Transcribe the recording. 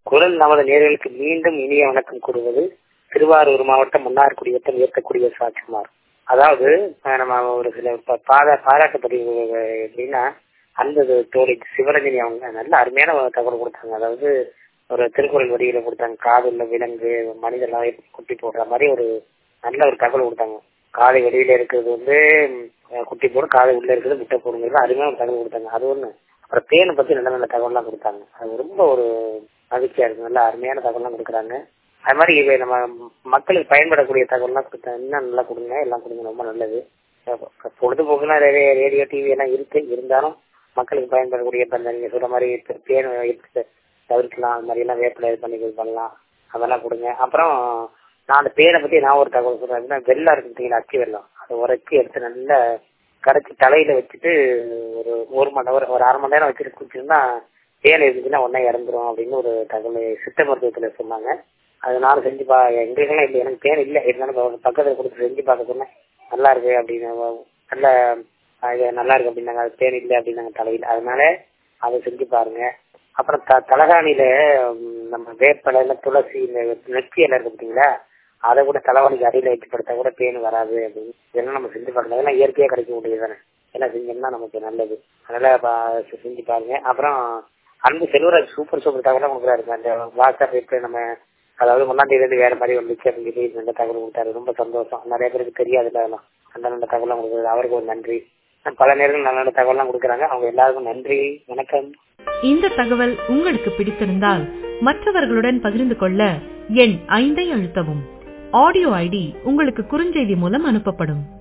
குரல் நமது நேர்களுக்கு மீண்டும் இனிய வணக்கம் கூறுவது திருவாரூர் மாவட்டம் முன்னார்குடி வட்டம் ஏற்கக்கூடிய சாட்சிமார் அதாவது அஹ், நம்ம ஒரு சில ப- பாரா பாராட்டு பதிவு எப்படின்னா அந்த தோழி சிவரஞ்சனி அவங்க நல்ல அருமையான ஒரு தகவல் கொடுத்தாங்க அதாவது ஒரு திருக்குறள் வரியில கொடுத்தாங்க காதுள்ள விலங்கு மனிதெல்லாம் எப்படி குட்டி போடுற மாதிரி ஒரு நல்ல ஒரு தகவல் கொடுத்தாங்க காது வெளியில இருக்கிறது வந்து ம், குட்டி போடும் காது உள்ள இருக்கிறது முட்டை போடுங்கிறது அருமையான ஒரு தகவல் கொடுத்தாங்க அது ஒண்ணு அப்புறம் தேனை பத்தி நல்ல நல்ல தகவல்லாம் கொடுத்தாங்க அது ரொம்ப ஒரு மகிழ்ச்சியா இருக்கு நல்ல அருமையான தகவல்லாம் கொடுக்குறாங்க அது மாதிரி இவை நம்ம மக்களுக்கு பயன்படக்கூடிய தகவல்லாம் கொடுத்தா இன்னும் நல்லா கொடுங்க எல்லாம் கொடுங்க ரொம்ப நல்லது அஹ் பொழுதுபோக்குனா ரே- ரேடியோ டிவி எல்லாம் இருக்கு இருந்தாலும் மக்களுக்கு பயன்படக்கூடிய இப்ப இந்த நீங்க சொல்ற மாதிரி இப்ப தேன் எடுத்து தவிர்க்கலாம் அது மாதிரி எல்லாம் வேப்பிலை இது பண்ணி இது பண்ணலாம் அதெல்லாம் கொடுங்க அப்புறம் நான் அந்த பேரை பத்தி நான் ஒரு தகவல் சொல்றேன் அப்படின்னா வெள்ளம் இருக்கு பார்த்தீங்களா அச்சு வெள்ளம் அதை உரைச்சி எடுத்து நல்ல கரைச்சி தலையில வச்சுட்டு ஒரு ஒரு மணி நேரம் ஒரு அரை மணி நேரம் வச்சுட்டு குடிச்சிருந்தா தேன் இருந்துச்சுன்னா உடனே இறந்துரும் அப்படின்னு ஒரு தகவல் சித்த மருத்துவத்துல சொன்னாங்க அது நானும் செஞ்சு பா எங்களுக்கெல்லாம் இல்லை எனக்கு தேன் இல்லை இருந்தாலும் ப- பக்கத்துல கொடுத்து செஞ்சு பார்க்க சொன்னேன் நல்லா இருக்கு அப்படின்னு வ- நல்ல அஹ், இது நல்லா இருக்கு அப்படின்னாங்க அது தேன் இல்லை அப்படின்னாங்க தலையில் அதனால அதை செஞ்சு பாருங்க அப்புறம் த தலகாணியில ம், நம்ம வேப்பலை இல்ல துளசி இந்த நெத்தி இலை இருக்கு பார்த்தீங்களா அதை கூட தலைவலிக்கு அடியில வச்சு படுத்தா கூட பேன் வராது அப்படின்னு இதெல்லாம் நம்ம செஞ்சு பார்க்கலாம் அதெல்லாம் இயற்கையா கிடைக்க முடியாது தானே எல்லாம் செஞ்சோம்னா நமக்கு நல்லது அதனால பா- செ- செஞ்சு பாருங்க அப்புறம் அன்பு செல்வராஜ் சூப்பர் சூப்பர் தகவலாம் கொடுக்குறாருங்க அந்த வாட்ஸ்அப் இப்ப நம்ம அதாவது ஒன்னாம் தேதி இருந்து வேற மாதிரி வந்துச்சு அப்படின்னு சொல்லி நல்ல தகவல் கொடுத்தாரு ரொம்ப சந்தோஷம் நிறைய பேருக்கு தெரியாதுல்ல அதெல்லாம் நல்ல நல்ல தகவலாம் கொடுக்குறது அவருக்கு ஒரு நன்றி பல நேரங்கள் நல்ல நல்ல தகவலாம் கொடுக்குறாங்க அவங்க எல்லாருக்கும் நன்றி வணக்கம் இந்த தகவல் உங்களுக்கு பிடித்திருந்தால் மற்றவர்களுடன் பகிர்ந்து கொள்ள எண் ஐந்தை அழுத்தவும் ஆடியோ ஐடி உங்களுக்கு குறுஞ்செய்தி மூலம் அனுப்பப்படும்